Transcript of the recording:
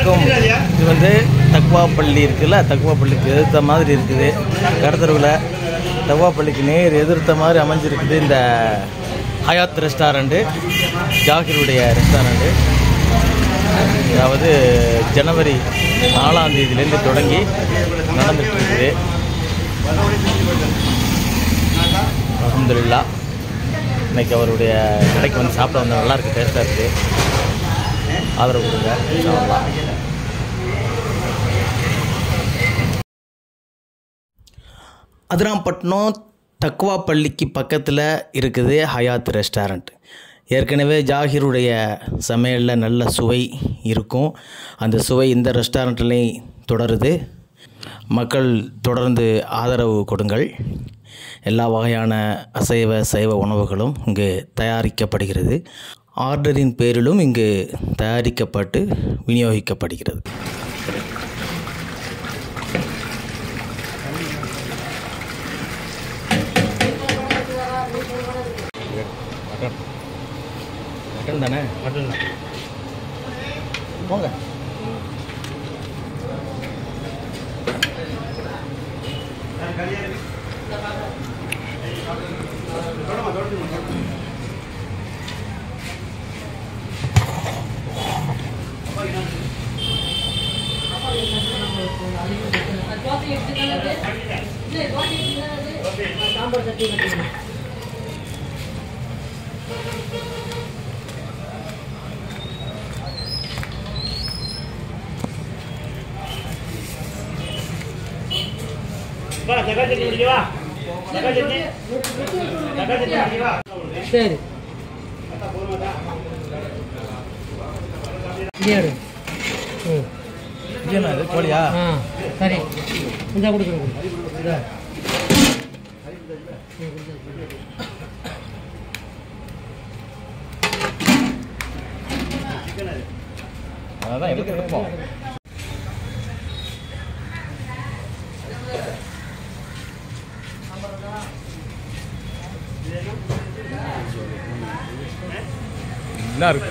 வணக்கம் இது வந்து தக்குவா பள்ளி இருக்குல்ல தக்குவா பள்ளிக்கு எதிர்த்த மாதிரி இருக்குது கடத்தருவில் தக்குவா பள்ளிக்கு நேர் எதிர்த்த மாதிரி அமைஞ்சிருக்குது இந்த ஹயாத் ரெஸ்டாரண்ட்டு ஜாகிருடைய ரெஸ்டாரண்ட்டு அதாவது ஜனவரி நாலாம் தேதியிலேருந்து தொடங்கி நடந்துட்டு இருக்குது அல்ஹம்துலில்லாஹ் இன்னைக்கு அவருடைய கடைக்கு வந்து சாப்பிட வந்தால் நல்லா இருக்கு டேஸ்ட்டாக இருக்குது ஆதரவு கொடுங்க இன்ஷா அல்லாஹ். அதிராம்பட்டினம் தக்குவா பள்ளிக்கு பக்கத்தில் இருக்குது ஹயாத் ரெஸ்டாரண்ட் ஏற்கனவே ஜாகிருடைய சமையலில் நல்ல சுவை இருக்கும் அந்த சுவை இந்த ரெஸ்டாரண்ட்லேயும் தொடருது மக்கள் தொடர்ந்து ஆதரவு கொடுங்கள் எல்லா வகையான அசைவ சைவ உணவுகளும் இங்கு தயாரிக்கப்படுகிறது ஆர்டரின் பேரிலும் இங்கு தயாரிக்கப்பட்டு விநியோகிக்கப்படுகிறது மட்டன் மட்டன் தானே மட்டன் போங்க சரி இடியாடு ம் இது என்ன இது கோழியா ஆ சரி இந்தா கொடுக்குறேன் இதா அதான் எதுக்கு இருப்போம் நல்லா இருக்கு